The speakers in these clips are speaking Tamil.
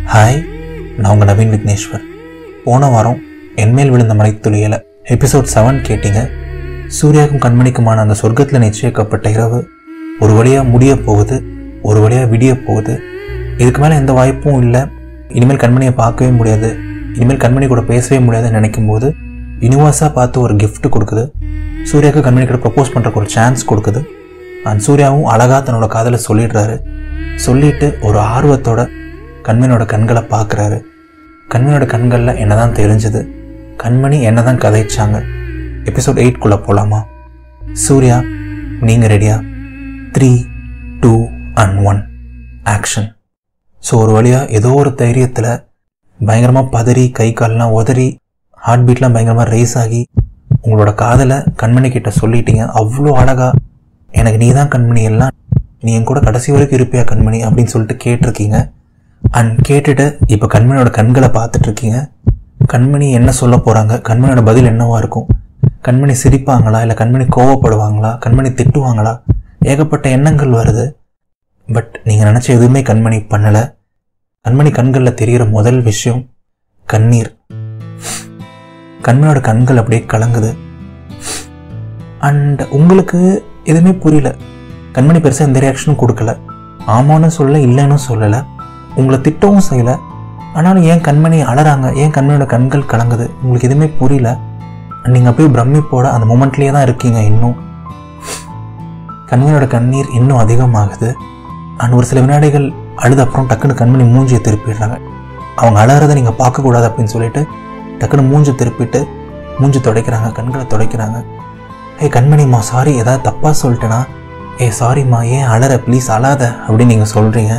ஹாய் நான் உங்கள் நவீன் விக்னேஸ்வர் போன வாரம் என்மேல் விழுந்த மலைத்துளியில் எபிசோட் செவன் கேட்டீங்க சூர்யாவுக்கும் கண்மணிக்குமான அந்த சொர்க்கத்தில் நிச்சயிக்கப்பட்ட இரவு ஒரு வழியாக முடிய போகுது ஒரு வழியாக விடிய போகுது இதுக்கு மேலே எந்த வாய்ப்பும் இல்லை இனிமேல் கண்மணியை பார்க்கவே முடியாது இனிமேல் கண்மணி கூட பேசவே முடியாதுன்னு நினைக்கும் போது யூனிவர்ஸாக பார்த்து ஒரு gift கொடுக்குது சூர்யாவுக்கு கண்மணி கூட ப்ரப்போஸ் பண்ணுறக்கு ஒரு சான்ஸ் கொடுக்குது அண்ட் சூர்யாவும் அழகாக தன்னோட காதலை சொல்லிடுறாரு சொல்லிட்டு ஒரு ஆர்வத்தோட கண்மணியோட கண்களை பார்க்குறாரு கண்மணியோட கண்களில் என்னதான் தெரிஞ்சது கண்மணி என்னதான் கதைச்சாங்க எபிசோட் எயிட்குள்ளே போகலாமா சூர்யா நீங்கள் ரெடியா three two and one action so ஒரு வழியாக ஏதோ ஒரு தைரியத்தில் பயங்கரமாக பதறி கை கால்லாம் உதறி ஹார்ட் பீட்லாம் பயங்கரமாக ரேஸ் ஆகி உங்களோட காதலை கண்மணி கிட்ட சொல்லிட்டீங்க அவ்வளோ அழகா எனக்கு நீ தான் கண்மணி எல்லாம் நீ என் கூட கடைசி வரைக்கும் இருப்பியா கண்மணி அப்படின்னு சொல்லிட்டு கேட்டிருக்கீங்க அண்ட் கேட்டுட்டு இப்போ கண்மணியோட கண்களை பார்த்துட்டு இருக்கீங்க கண்மணி என்ன சொல்ல போகிறாங்க கண்மணியோட பதில் என்னவா இருக்கும் கண்மணி சிரிப்பாங்களா இல்லை கண்மணி கோவப்படுவாங்களா கண்மணி திட்டுவாங்களா ஏகப்பட்ட எண்ணங்கள் வருது பட் நீங்கள் நினச்ச எதுவுமே கண்மணி பண்ணலை கண்மணி கண்களில் தெரிகிற முதல் விஷயம் கண்ணீர் கண்மணியோட கண்கள் அப்படியே கலங்குது அண்ட் உங்களுக்கு எதுவுமே புரியல கண்மணி பெருசாக எந்த ரியாக்ஷனும் கொடுக்கல ஆமான்னு சொல்லல இல்லைன்னு சொல்லலை உங்களை திட்டவும் செய்யலை ஆனாலும் ஏன் கண்மணி அழறாங்க ஏன் கண்மணியோட கண்கள் கலங்குது உங்களுக்கு எதுவுமே புரியல நீங்கள் அப்படியே பிரமிப்போட அந்த மூமெண்ட்லேயே தான் இருக்கீங்க இன்னும் கண்மணியோட கண்ணீர் இன்னும் அதிகமாகுது அண்ட் ஒரு சில வினாடிகள் அழுது அப்புறம் டக்குன்னு கண்மணி மூஞ்சியை திருப்பிடுறாங்க அவங்க அழகிறத நீங்கள் பார்க்கக்கூடாது அப்படின்னு சொல்லிட்டு டக்குன்னு மூஞ்சி திருப்பிட்டு மூஞ்சி துடைக்கிறாங்க கண்களை துடைக்கிறாங்க ஏய் கண்மணிம்மா சாரி ஏதாவது தப்பாக சொல்லிட்டேனா ஏய் சாரிம்மா ஏன் அழற ப்ளீஸ் அழாத அப்படின்னு நீங்கள் சொல்கிறீங்க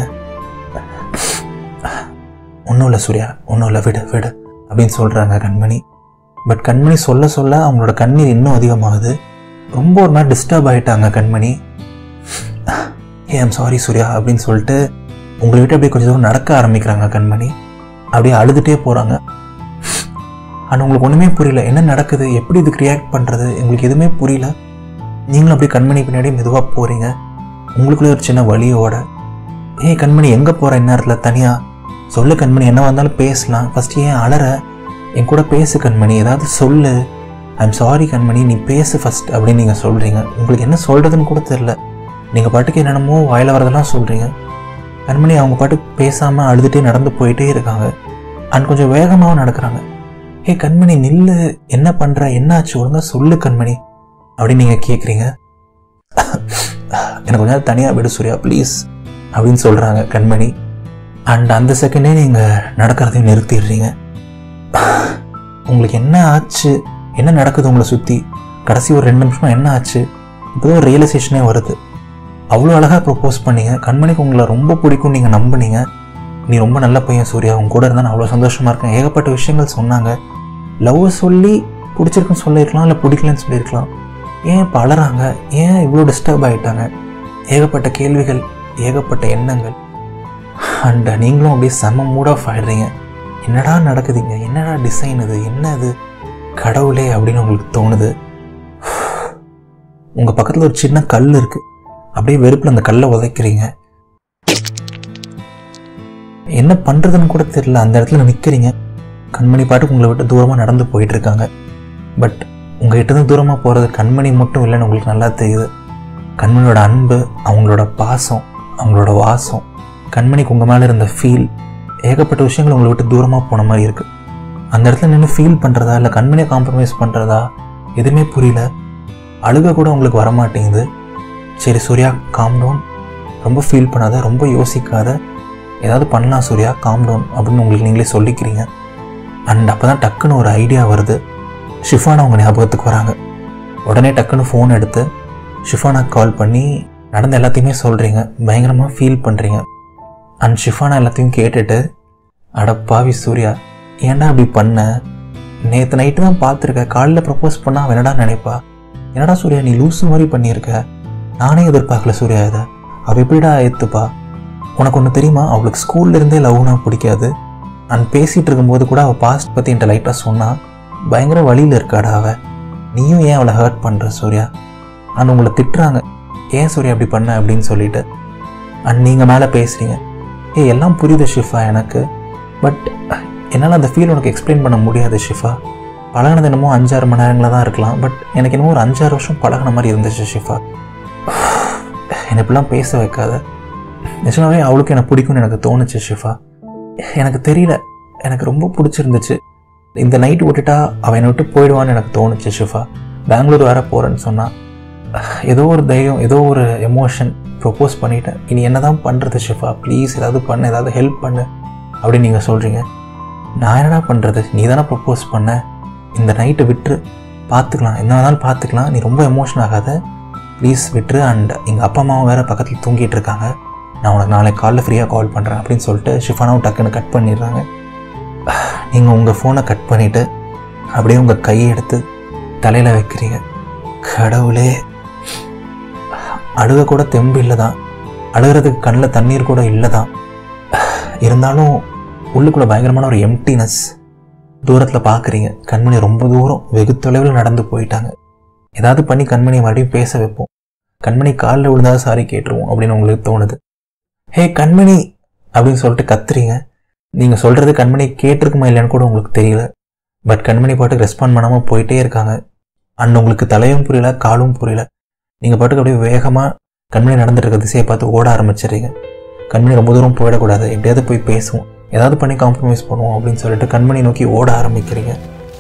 ஒன்றும் இல்லை சூர்யா ஒன்றும் இல்லை விடு விடு அப்படின்னு சொல்கிறாங்க கண்மணி பட் கண்மணி சொல்ல சொல்ல அவங்களோட கண்ணீர் இன்னும் அதிகமாகுது ரொம்ப ஒரு மாதிரி டிஸ்டர்ப் ஆகிட்டாங்க கண்மணி ஏ ஐம் சாரி சூர்யா அப்படின்னு சொல்லிட்டு உங்களை விட்டு அப்படியே கொஞ்சம் தூரம் நடக்க ஆரம்பிக்கிறாங்க கண்மணி அப்படியே அழுதுகிட்டே போகிறாங்க ஆனால் உங்களுக்கு ஒன்றுமே புரியல என்ன நடக்குது எப்படி இதுக்கு ரியாக்ட் பண்ணுறது உங்களுக்கு எதுவுமே புரியல நீங்களும் அப்படியே கண்மணி பின்னாடி மெதுவாக போகிறீங்க உங்களுக்குள்ளே ஒரு சின்ன வழியோட ஏய் கண்மணி எங்கே போகிற இந்நேரத்தில் தனியாக சொல்லு கண்மணி என்ன வந்தாலும் பேசலாம் ஃபஸ்ட்டு ஏன் அலற என் கூட பேசு கண்மணி ஏதாவது சொல்லு ஐம் சாரி கண்மணி நீ பேசு ஃபஸ்ட் அப்படின்னு நீங்கள் சொல்கிறீங்க உங்களுக்கு என்ன சொல்கிறதுன்னு கூட தெரில நீங்கள் பாட்டுக்கு என்னென்னமோ வாயில வரதெல்லாம் சொல்கிறீங்க கண்மணி அவங்க பாட்டுக்கு பேசாமல் அழுதுகிட்டே நடந்து போயிட்டே இருக்காங்க அண்ட் கொஞ்சம் வேகமாகவும் நடக்கிறாங்க ஏ கண்மணி நில்லு என்ன பண்ணுற என்னாச்சு ஒழுங்கா சொல்லு கண்மணி அப்படின்னு நீங்கள் கேட்குறீங்க எனக்கு கொஞ்ச நேரம் தனியாக விடு சூர்யா ப்ளீஸ் அப்படின்னு சொல்கிறாங்க கண்மணி அண்ட் அந்த செகண்டே நீங்கள் நடக்கிறதையும் நிறுத்திடுறீங்க உங்களுக்கு என்ன ஆச்சு என்ன நடக்குது உங்களை சுற்றி கடைசி ஒரு ரெண்டு நிமிஷம் என்ன ஆச்சு இப்போ ஒரு ரியலைசேஷனே வருது அவ்வளோ அழகாக ப்ரப்போஸ் பண்ணீங்க கண்மணிக்கு உங்களை ரொம்ப பிடிக்கும் நீங்கள் நம்புனீங்க நீ ரொம்ப நல்ல பையன் சூர்யா உங்க கூட இருந்தால் நான் அவ்வளோ சந்தோஷமாக இருக்கேன் ஏகப்பட்ட விஷயங்கள் சொன்னாங்க லவ் சொல்லி பிடிச்சிருக்குன்னு சொல்லியிருக்கலாம் இல்லை பிடிக்கலன்னு சொல்லியிருக்கலாம் ஏன் இப்போ அழறாங்க ஏன் இவ்வளோ டிஸ்டர்ப் ஆகிட்டாங்க ஏகப்பட்ட கேள்விகள் ஏகப்பட்ட எண்ணங்கள் அண்ட் நீங்களும் அப்படியே செம்ம மூட் ஆஃப் ஆகிடுறீங்க என்னடா நடக்குதுங்க என்னடா டிசைன் இது என்ன இது கடவுளே அப்படின்னு உங்களுக்கு தோணுது உங்கள் பக்கத்தில் ஒரு சின்ன கல் இருக்குது அப்படியே வெறுப்பில் அந்த கல்லை உதைக்கிறீங்க என்ன பண்ணுறதுன்னு கூட தெரியல அந்த இடத்துல நிற்கிறீங்க கண்மணி பாட்டுக்கு உங்களை விட்டு தூரமாக நடந்து போயிட்டு இருக்காங்க பட் உங்ககிட்ட இருந்து தூரமாக போகிறது கண்மணி மட்டும் இல்லைன்னு உங்களுக்கு நல்லா தெரியுது கண்மணியோட அன்பு அவங்களோட பாசம் அவங்களோட வாசம் கண்மணிக்கு உங்கள் மேலே இருந்த ஃபீல் ஏகப்பட்ட விஷயங்கள் உங்களை விட்டு தூரமாக போன மாதிரி இருக்குது அந்த இடத்துல நின்று ஃபீல் பண்ணுறதா இல்லை கண்மணியை காம்ப்ரமைஸ் பண்ணுறதா எதுவுமே புரியல அழுக கூட உங்களுக்கு வரமாட்டேங்குது சரி சூர்யா காம் டவுன் ரொம்ப ஃபீல் பண்ணாத ரொம்ப யோசிக்காத ஏதாவது பண்ணலாம் சூர்யா காம் டவுன் அப்படின்னு உங்களுக்கு நீங்களே சொல்லிக்கிறீங்க அண்ட் அப்போ தான் டக்குன்னு ஒரு ஐடியா வருது ஷிஃபானா உங்கள் ஞாபகத்துக்கு வராங்க உடனே டக்குன்னு ஃபோன் எடுத்து ஷிஃபானாக்கு கால் பண்ணி நடந்த எல்லாத்தையுமே சொல்கிறீங்க பயங்கரமாக ஃபீல் பண்ணுறீங்க அண்ட் ஷிஃபானா எல்லாத்தையும் கேட்டுட்டு அட பாவி சூர்யா ஏன்டா அப்படி பண்ண நேற்று நைட்டு தான் பார்த்துருக்க காலையில் ப்ரப்போஸ் பண்ணால் அவன் என்னடா நினைப்பா என்னடா சூர்யா நீ லூஸு மாதிரி பண்ணியிருக்க நானே எதிர்பார்க்கல சூர்யா இதை அவள் எப்படிடா ஏற்றுப்பா உனக்கு ஒன்று தெரியுமா அவளுக்கு ஸ்கூல்ல இருந்தே லவ்னா பிடிக்காது அண்ட் பேசிகிட்டு இருக்கும்போது கூட அவள் பாஸ்ட் பற்றி என்கிட்ட லைட்டாக சொன்னா பயங்கர வழியில் இருக்காடா அவள் நீயும் ஏன் அவளை ஹர்ட் பண்ணுற சூர்யா அண்ட் உங்களை திட்டுறாங்க ஏன் சூர்யா அப்படி பண்ண அப்படின்னு சொல்லிட்டு அண்ட் நீங்கள் மேலே பேசுகிறீங்க ஏய் எல்லாம் புரியுது ஷிஃபா எனக்கு பட் என்னால் அந்த ஃபீல் உனக்கு எக்ஸ்பிளைன் பண்ண முடியாது ஷிஃபா பழகினது என்னமோ அஞ்சாறு மணி நேரங்களில் தான் இருக்கலாம் பட் எனக்கு என்னமோ ஒரு அஞ்சாறு வருஷம் பழகின மாதிரி இருந்துச்சு ஷிஃபா என்னை இப்படிலாம் பேச வைக்காத நிஜமாவே அவளுக்கு எனக்கு பிடிக்கும்னு எனக்கு தோணுச்சு ஷிஃபா எனக்கு தெரியல எனக்கு ரொம்ப பிடிச்சிருந்துச்சு இந்த நைட் விட்டுட்டா அவன் என்னை விட்டு போயிடுவான்னு எனக்கு தோணுச்சு ஷிஃபா பெங்களூர் வர போகிறேன்னு சொன்னான் ஏதோ ஒரு தைரியம் ஏதோ ஒரு எமோஷன் ப்ரொப்போஸ் பண்ணிட்டேன் இனி என்ன தான் பண்ணுறது ஷிஃபா ப்ளீஸ் ஏதாவது பண்ணு ஏதாவது ஹெல்ப் பண்ணு அப்படின்னு நீங்கள் சொல்கிறீங்க நான் என்னடா பண்ணுறது நீ தானே ப்ரப்போஸ் பண்ண இந்த நைட்டை விட்டுரு பார்த்துக்கலாம் என்ன வேணாலும் பார்த்துக்கலாம் நீ ரொம்ப எமோஷன் ஆகாத ப்ளீஸ் விட்டுரு அண்ட் எங்கள் அப்பா அம்மாவும் வேறு பக்கத்தில் தூங்கிட்டு இருக்காங்க நான் உனக்கு நாளைக்கு காலைல ஃப்ரீயாக கால் பண்ணுறேன் அப்படின்னு சொல்லிட்டு ஷிஃபானாவும் டக்குன்னு கட் பண்ணிடுறாங்க நீங்கள் உங்கள் ஃபோனை கட் பண்ணிவிட்டு அப்படியே உங்கள் கையை எடுத்து தலையில் வைக்கிறீங்க கடவுளே அழுக கூட தெம்பு இல்லை தான் அழுகிறதுக்கு கண்ணில் தண்ணீர் கூட இல்லை தான் இருந்தாலும் உள்ளுக்குள்ளே பயங்கரமான ஒரு எம்டினஸ் தூரத்தில் பார்க்குறீங்க கண்மணி ரொம்ப தூரம் வெகு தொலைவில் நடந்து போயிட்டாங்க ஏதாவது பண்ணி கண்மணியை மறுபடியும் பேச வைப்போம் கண்மணி காலில் விழுந்தாலும் சாரி கேட்டுருவோம் அப்படின்னு உங்களுக்கு தோணுது ஹே கண்மணி அப்படின்னு சொல்லிட்டு கத்துறீங்க நீங்கள் சொல்கிறது கண்மணி கேட்டிருக்குமா இல்லைன்னு கூட உங்களுக்கு தெரியல பட் கண்மணி பாட்டுக்கு ரெஸ்பாண்ட் பண்ணாமல் போயிட்டே இருக்காங்க அண்ட் உங்களுக்கு தலையும் புரியல காலும் புரியல நீங்கள் பாட்டுக்கு அப்படியே வேகமாக கண்மணி நடந்துட்டு இருக்க திசையை பார்த்து ஓட ஆரம்பிச்சிடுறீங்க கண்மணி ரொம்ப தூரம் போயிடக்கூடாது எப்படியாவது போய் பேசுவோம் ஏதாவது பண்ணி காம்ப்ரமைஸ் பண்ணுவோம் அப்படின்னு சொல்லிட்டு கண்மணி நோக்கி ஓட ஆரம்பிக்கிறீங்க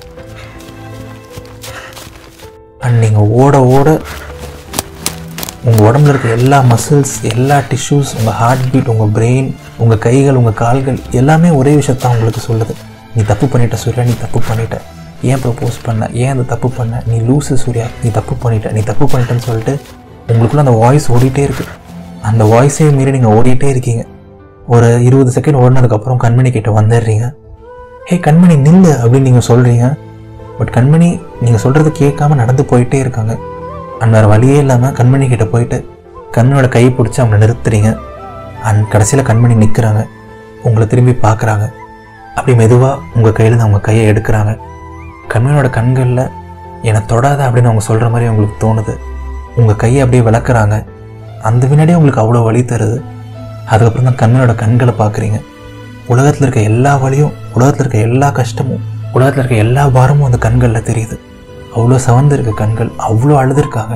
அண்ட் நீங்கள் ஓட ஓட உங்கள் உடம்புல இருக்க எல்லா மசில்ஸ் எல்லா டிஷ்யூஸ் உங்கள் ஹார்ட் பீட் உங்கள் பிரெயின் உங்கள் கைகள் உங்கள் கால்கள் எல்லாமே ஒரே விஷயத்தான் உங்களுக்கு சொல்லுது நீ தப்பு பண்ணிட்ட சூர்யா நீ தப்பு பண்ணிட்ட ஏன் ப்ரப்போஸ் பண்ண ஏன் அந்த தப்பு பண்ண நீ லூசு சூர்யா நீ தப்பு பண்ணிட்ட நீ தப்பு பண்ணிட்டேன்னு சொல்லிட்டு உங்களுக்குள்ள அந்த வாய்ஸ் ஓடிட்டே இருக்கு அந்த வாய்ஸே மீறி நீங்கள் ஓடிட்டே இருக்கீங்க ஒரு இருபது செகண்ட் ஓடினதுக்கப்புறம் கண்மணி கிட்ட வந்துடுறீங்க ஹே கண்மணி நில்லு அப்படின்னு நீங்கள் சொல்கிறீங்க பட் கண்மணி நீங்கள் சொல்கிறது கேட்காம நடந்து போயிட்டே இருக்காங்க அண்ட் வேறு வழியே இல்லாமல் கண்மணி கிட்ட போயிட்டு கண்மணியோட கையை பிடிச்சி அவனை நிறுத்துறீங்க அண்ட் கடைசியில் கண்மணி நிற்கிறாங்க உங்களை திரும்பி பார்க்குறாங்க அப்படி மெதுவாக உங்கள் கையில் அவங்க கையை எடுக்கிறாங்க கண்மணியோட கண்களில் என்னை தொடாத அப்படின்னு அவங்க சொல்கிற மாதிரி உங்களுக்கு தோணுது உங்கள் கையை அப்படியே விளக்குறாங்க அந்த வினாடியே உங்களுக்கு அவ்வளோ வலி தருது அதுக்கப்புறம் தான் கண்மணியோட கண்களை பார்க்குறீங்க உலகத்தில் இருக்க எல்லா வலியும் உலகத்தில் இருக்க எல்லா கஷ்டமும் உலகத்தில் இருக்க எல்லா பாரமும் அந்த கண்களில் தெரியுது அவ்வளோ சவந்து இருக்க கண்கள் அவ்வளோ அழுதுருக்காங்க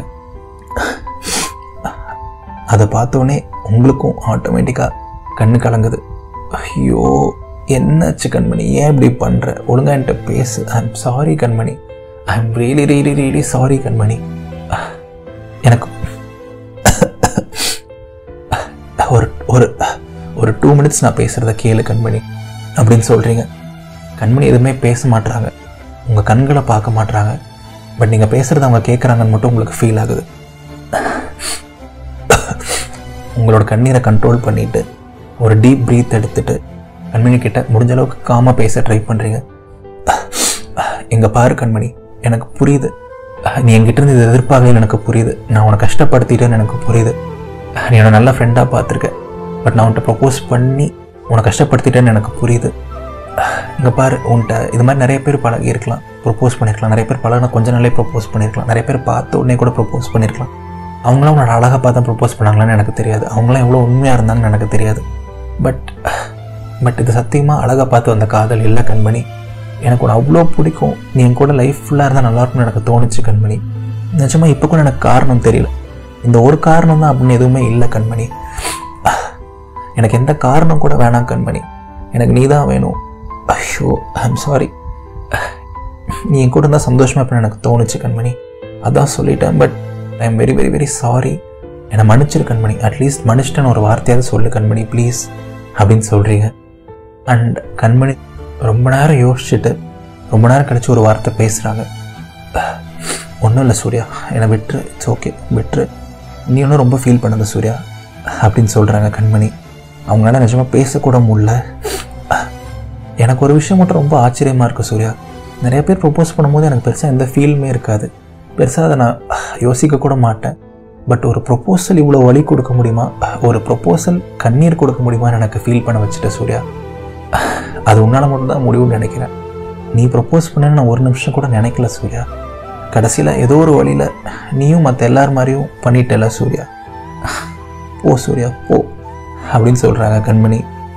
அதை பார்த்தோன்னே உங்களுக்கும் ஆட்டோமேட்டிக்காக கண்ணு கலங்குது ஐயோ என்னாச்சு கண்மணி ஏன் இப்படி பண்ணுற ஒழுங்கா என்கிட்ட பேசு ஐ am sorry Kanmani I am really really really sorry Kanmani எனக்கு ஒரு ஒரு ஒரு டூ மினிட்ஸ் நான் பேசுகிறத கேளு கண்மணி அப்படின்னு சொல்கிறீங்க கண்மணி எதுவுமே பேச மாட்றாங்க உங்கள் கண்களை பார்க்க மாட்றாங்க பட் நீங்கள் பேசுகிறத அவங்க கேட்குறாங்கன்னு மட்டும் உங்களுக்கு ஃபீல் ஆகுது உங்களோட கண்ணீரை கண்ட்ரோல் பண்ணிவிட்டு ஒரு டீப் ப்ரீத் எடுத்துட்டு கண்மணி கிட்ட முடிஞ்ச அளவுக்கு காமாக பேச ட்ரை பண்ணுறீங்க எங்க பாரு கண்மணி எனக்கு புரியுது நீ என்கிட்ட இருந்து இது எதிர்பார்க்கல எனக்கு புரியுது நான் உன்னை கஷ்டப்படுத்திட்டேன்னு எனக்கு புரியுது நீ என்னோட நல்ல ஃப்ரெண்டாக பார்த்துருக்க பட் நான் உன்கிட்ட ப்ரப்போஸ் பண்ணி உன்னை கஷ்டப்படுத்திட்டேன்னு எனக்கு புரியுது இங்கே பாரு உன்கிட்ட இது மாதிரி நிறைய பேர் பழகி இருக்கலாம் ப்ரப்போஸ் பண்ணியிருக்கலாம் நிறைய பேர் பழகினா கொஞ்ச நாளே ப்ரப்போஸ் பண்ணியிருக்கலாம் நிறைய பேர் பார்த்த உடனே கூட ப்ரப்போஸ் பண்ணியிருக்கலாம் அவங்களாம் உன்னோட அழகாக பார்த்தா ப்ரப்போஸ் பண்ணாங்களான்னு எனக்கு தெரியாது அவங்களாம் எவ்வளோ உண்மையாக இருந்தாங்கன்னு எனக்கு தெரியாது பட் பட் இது சத்தியமாக அழகாக பார்த்து வந்த காதல் இல்லை கண்மணி எனக்கு உன்னை அவ்வளோ பிடிக்கும் நீ என் கூட லைஃப் ஃபுல்லாக இருந்தால் நல்லாயிருக்கும்னு எனக்கு தோணுச்சு கண்மணி நிஜமாக இப்போ கூட எனக்கு காரணம் தெரியல இந்த ஒரு காரணம் தான் அப்படின்னு எதுவுமே இல்லை கண்மணி எனக்கு எந்த காரணம் கூட வேணாம் கண்மணி எனக்கு நீ தான் வேணும் ஐயோ ஐ எம் சாரி நீ என் கூட இருந்தால் சந்தோஷமாக இருப்பேன்னு எனக்கு தோணுச்சு கண்மணி அதான் சொல்லிட்டேன் but I am very very very sorry என்னை மன்னிச்சிரு கண்மணி அட்லீஸ்ட் மன்னிச்சிட்டேன்னு ஒரு வார்த்தையாவது சொல்லு கண்மணி ப்ளீஸ் அப்படின்னு சொல்கிறீங்க அண்ட் கண்மணி ரொம்ப நேரம் யோசிச்சுட்டு ரொம்ப நேரம் கழிச்சு ஒரு வார்த்தை பேசுகிறாங்க ஒன்றும் இல்லை சூர்யா என்னை விட்டுரு இட்ஸ் ஓகே விட்டுரு நீ ஒன்றும் ரொம்ப ஃபீல் பண்ணது சூர்யா அப்படின்னு சொல்கிறாங்க கண்மணி அவங்களால நிஜமாக பேசக்கூட முடியல எனக்கு ஒரு விஷயம் மட்டும் ரொம்ப ஆச்சரியமாக இருக்குது சூர்யா நிறைய பேர் ப்ரப்போஸ் பண்ணும்போது எனக்கு பெருசாக எந்த ஃபீலுமே இருக்காது பெருசாக அதை நான் யோசிக்க கூட மாட்டேன் பட் ஒரு ப்ரொப்போசல் இவ்வளோ வழி கொடுக்க முடியுமா ஒரு ப்ரொப்போசல் கண்ணீர் கொடுக்க முடியுமான்னு எனக்கு ஃபீல் பண்ண வச்சுட்ட சூர்யா அது உன்னால் மட்டும்தான் முடிவுன்னு நினைக்கிறேன் நீ ப்ரப்போஸ் பண்ணேன்னு நான் ஒரு நிமிஷம் கூட நினைக்கல சூர்யா கடைசியில் ஏதோ ஒரு வழியில் நீயும் மற்ற எல்லார் மாதிரியும் பண்ணிட்டல சூர்யா போ சூர்யா போ அப்படின்னு சொல்கிறாங்க கண்மணி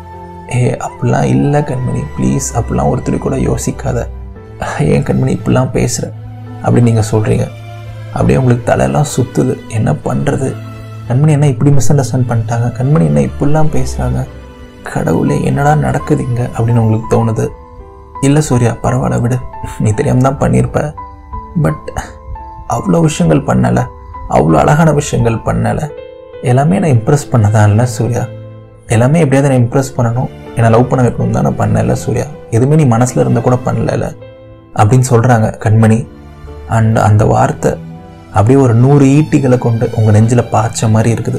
ஏ அப்படிலாம் இல்லை கண்மணி ப்ளீஸ் அப்படிலாம் ஒருத்தர் கூட யோசிக்காத ஏன் கண்மணி இப்படிலாம் பேசுகிற அப்படின்னு நீங்கள் சொல்கிறீங்க அப்படியே உங்களுக்கு தலையெல்லாம் சுற்றுது என்ன பண்ணுறது கண்மணி என்ன இப்படி மிஸ் அண்டர்ஸ்டாண்ட் பண்ணிட்டாங்க கண்மணி என்ன இப்படிலாம் பேசுகிறாங்க கடவுளே என்னடா நடக்குது இங்கே அப்படின்னு உங்களுக்கு தோணுது இல்லை சூர்யா பரவாயில்ல விடு நீ தெரியாமல் தான் பண்ணியிருப்ப பட் அவ்வளோ விஷயங்கள் பண்ணலை அவ்வளோ அழகான விஷயங்கள் பண்ணலை எல்லாமே நான் இம்ப்ரெஸ் பண்ணதான் இல்லை சூர்யா எல்லாமே எப்படியாவது நான் இம்ப்ரெஸ் பண்ணணும் என்னை லவ் பண்ண வைக்கணும் தான் நான் பண்ணல சூர்யா எதுவுமே நீ மனசில் இருந்த கூட பண்ணல அப்படின்னு சொல்கிறாங்க கண்மணி அண்ட் அந்த வார்த்தை அப்படியே ஒரு நூறு ஈட்டிகளை கொண்டு உங்கள் நெஞ்சில் பாய்ச்ச மாதிரி இருக்குது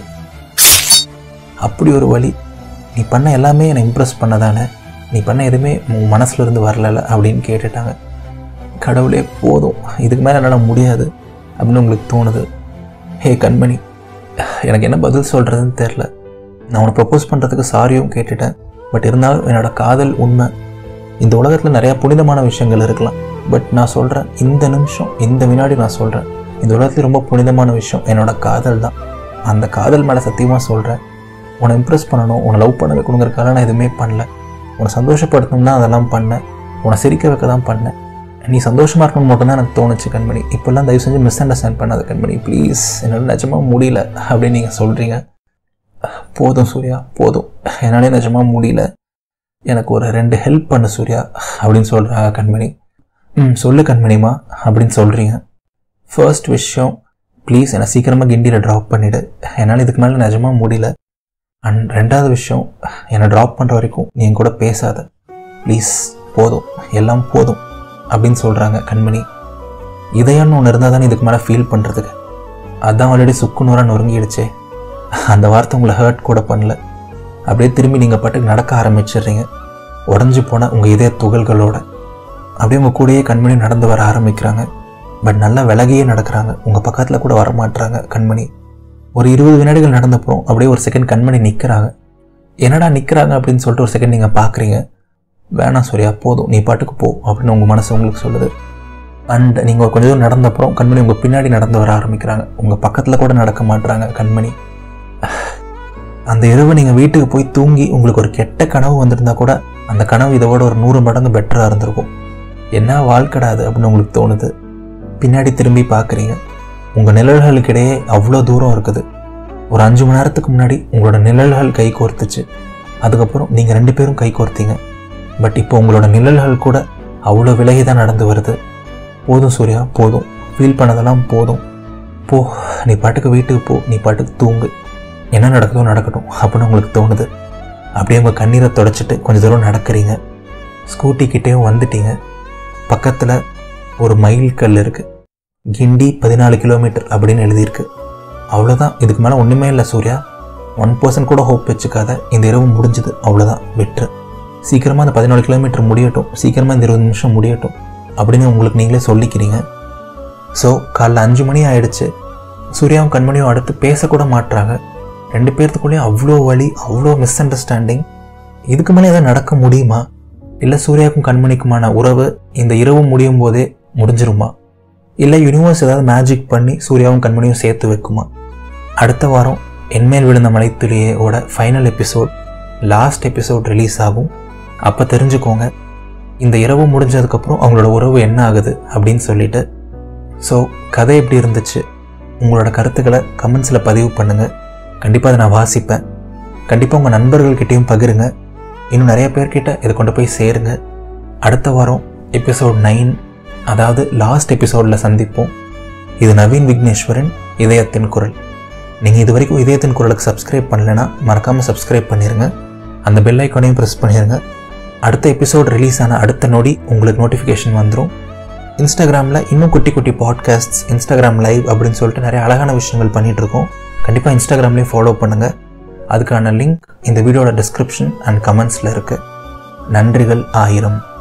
அப்படி ஒரு வழி நீ பண்ண எல்லாமே என்னை இம்ப்ரெஸ் பண்ணதானே நீ பண்ண எதுவுமே உன் மனசுல இருந்து வரல அப்படின்னு கேட்டுட்டாங்க கடவுளே போதும் இதுக்கு மேலே என்னால் முடியாது அப்படின்னு உங்களுக்கு தோணுது ஹே கண்மணி எனக்கு என்ன பதில் சொல்கிறதுன்னு தெரில நான் உனக்கு ப்ரப்போஸ் பண்ணுறதுக்கு சாரியும் கேட்டுட்டேன் பட் இருந்தாலும் என்னோட காதல் உண்மை இந்த உலகத்தில் நிறையா புனிதமான விஷயங்கள் இருக்கலாம் பட் நான் சொல்கிறேன் இந்த நிமிஷம் இந்த வினாடி நான் சொல்கிறேன் இந்த உலகத்தில் ரொம்ப புனிதமான விஷயம் என்னோட காதல் தான் அந்த காதல் மேலே சத்தியமாக சொல்கிறேன் உன்னை இம்ப்ரெஸ் பண்ணணும் உன்னை லவ் பண்ண வைக்கணுங்கிறக்காக நான் எதுவுமே பண்ணல உன்னை சந்தோஷப்படுத்தணும் தான் அதெல்லாம் பண்ணேன் உன்னை சிரிக்க வைக்க தான் பண்ணேன் நீ சந்தோஷமாக இருக்கணும் மட்டும்தான் எனக்கு தோணுச்சு கண்மணி இப்போல்லாம் தயவு செஞ்சு மிஸ் அண்டர்ஸ்டாண்ட் பண்ணாத கண்மணி ப்ளீஸ் என்னால் நிஜமாக முடியல அப்படின்னு நீங்கள் சொல்கிறீங்க போதும் சூர்யா போதும் என்னாலே நிஜமாக முடியல எனக்கு ஒரு ரெண்டு ஹெல்ப் பண்ணு சூர்யா அப்படின்னு சொல்கிறாங்க கண்மணி ம் சொல்லு கண்மணிமா அப்படின்னு சொல்கிறீங்க ஃபர்ஸ்ட் விஷயம் ப்ளீஸ் என்னை சீக்கிரமாக கிண்டியில் ட்ராப் பண்ணிவிடு என்னால் இதுக்கு மேலே நிஜமாக முடியல அண்ட் ரெண்டாவது விஷயம் என்னை ட்ராப் பண்ணுற வரைக்கும் நீ என் கூட பேசாத ப்ளீஸ் போதும் எல்லாம் போதும் அப்படின்னு சொல்கிறாங்க கண்மணி இதயம்னு ஒன்று இருந்தால் தானே இதுக்கு மேலே ஃபீல் பண்ணுறதுக்கு அதான் ஆல்ரெடி சுக்குநூறாக நொறுங்கிடுச்சே அந்த வார்த்தை உங்களை ஹர்ட் கூட பண்ணல அப்படியே திரும்பி நீங்கள் பாட்டுக்கு நடக்க ஆரம்பிச்சிடுறீங்க உடஞ்சி போன உங்கள் இதய துகள்களோட அப்படியே உங்கள் கூடயே கண்மணி நடந்து வர ஆரம்பிக்கிறாங்க பட் நல்லா விலகியே நடக்கிறாங்க உங்கள் பக்கத்தில் கூட வர மாட்டுறாங்க கண்மணி ஒரு இருபது வினாடிகள் நடந்தப்புறம் அப்படியே ஒரு செகண்ட் கண்மணி நிற்கிறாங்க என்னடா நிற்கிறாங்க அப்படின்னு சொல்லிட்டு ஒரு செகண்ட் நீங்கள் பார்க்குறீங்க வேணாம் சூர்யா போதும் நீ பாட்டுக்கு போ அப்படின்னு உங்கள் மனசு உங்களுக்கு சொல்லுது அண்ட் நீங்கள் ஒரு கொஞ்சம் தூரம் நடந்தப்புறம் கண்மணி உங்கள் பின்னாடி நடந்து வர ஆரம்பிக்கிறாங்க உங்கள் பக்கத்தில் கூட நடக்க மாட்டுறாங்க கண்மணி அந்த இரவு நீங்கள் வீட்டுக்கு போய் தூங்கி உங்களுக்கு ஒரு கெட்ட கனவு வந்திருந்தா கூட அந்த கனவு இதை விட ஒரு நூறு மடங்கு பெட்டராக இருந்திருக்கும் என்ன வாழ்க்கடாது அப்படின்னு உங்களுக்கு தோணுது பின்னாடி திரும்பி பார்க்குறீங்க உங்கள் நிழல்களுக்கிடையே அவ்வளோ தூரம் இருக்குது ஒரு அஞ்சு மணி நேரத்துக்கு முன்னாடி உங்களோட நிழல்கள் கை கோர்த்துச்சு அதுக்கப்புறம் நீங்கள் ரெண்டு பேரும் கை கோர்த்தீங்க பட் இப்போ உங்களோட நிழல்கள் கூட அவ்வளோ விலகி தான் நடந்து வருது போதும் சூர்யா போதும் ஃபீல் பண்ணதெல்லாம் போதும் போ நீ பாட்டுக்கு வீட்டுக்கு போ நீ பாட்டுக்கு தூங்கு என்ன நடக்குதோ நடக்கட்டும் அப்படின்னு உங்களுக்கு தோணுது அப்படியே உங்கள் கண்ணீரை தொடச்சிட்டு கொஞ்சம் தூரம் நடக்கிறீங்க ஸ்கூட்டி கிட்டேயும் வந்துட்டீங்க பக்கத்தில் ஒரு மைல் கல் இருக்குது கிண்டி பதினாலு கிலோமீட்டர் அப்படின்னு எழுதியிருக்கு அவ்வளோதான் இதுக்கு மேலே ஒன்றுமே இல்லை சூர்யா ஒன் பர்சன்ட் கூட ஹோப் வச்சுக்காத இந்த இரவு முடிஞ்சுது அவ்வளோதான் வெற்று சீக்கிரமாக அந்த பதினாலு கிலோமீட்டர் முடியட்டும் சீக்கிரமாக இந்த இருபது நிமிஷம் முடியட்டும் அப்படின்னு உங்களுக்கு நீங்களே சொல்லிக்கிறீங்க ஸோ காலைல அஞ்சு மணி ஆயிடுச்சு சூர்யாவும் கண்மணியும் அடுத்து பேசக்கூட மாட்டுறாங்க ரெண்டு பேர்த்துக்குள்ளேயும் அவ்வளோ வழி அவ்வளோ மிஸ் அண்டர்ஸ்டாண்டிங் இதுக்கு மேலே எதாவது நடக்க முடியுமா இல்லை சூர்யாவுக்கும் கண்மணிக்குமான உறவு இந்த இரவு முடியும் போதே முடிஞ்சிருமா இல்லை யூனிவர்ஸ் ஏதாவது மேஜிக் பண்ணி சூர்யாவும் கண்மணியும் சேர்த்து வைக்குமா அடுத்த வாரம் என்மேல் விழுந்த மலைத்துளியோட final episode last episode release ஆகும் அப்போ தெரிஞ்சுக்கோங்க இந்த இரவு முடிஞ்சதுக்கப்புறம் அவங்களோட உறவு என்ன ஆகுது அப்படின்னு சொல்லிட்டு ஸோ கதை எப்படி இருந்துச்சு உங்களோட கருத்துக்களை கமெண்ட்ஸில் பதிவு பண்ணுங்கள் கண்டிப்பாக அதை நான் வாசிப்பேன் கண்டிப்பாக உங்கள் நண்பர்கள்கிட்டையும் பகிருங்க இன்னும் நிறைய பேர்கிட்ட இதை கொண்டு போய் சேருங்க அடுத்த வாரம் எபிசோட் நைன் அதாவது லாஸ்ட் எபிசோடில் சந்திப்போம் இது நவீன் விக்னேஸ்வரன் இதயத்தின் குரல் நீங்கள் இது வரைக்கும் இதயத்தின் குரலுக்கு சப்ஸ்கிரைப் பண்ணலைன்னா மறக்காமல் சப்ஸ்கிரைப் பண்ணிடுங்க அந்த பெல் ஐக்கானையும் ப்ரெஸ் பண்ணிடுங்க அடுத்த எபிசோட் ரிலீஸ் ஆன அடுத்த நொடி உங்களுக்கு நோட்டிஃபிகேஷன் வந்துடும் இன்ஸ்டாகிராமில் இன்னும் குட்டி குட்டி பாட்காஸ்ட்ஸ் இன்ஸ்டாகிராம் லைவ் அப்படின்னு சொல்லிட்டு நிறைய அழகான விஷயங்கள் பண்ணிகிட்டு இருக்கோம் கண்டிப்பாக இன்ஸ்டாகிராம்லேயும் ஃபாலோ பண்ணுங்கள் அதுக்கான லிங்க் இந்த வீடியோட டிஸ்கிரிப்ஷன் அண்ட் கமெண்ட்ஸில் இருக்குது நன்றிகள் ஆயிரம்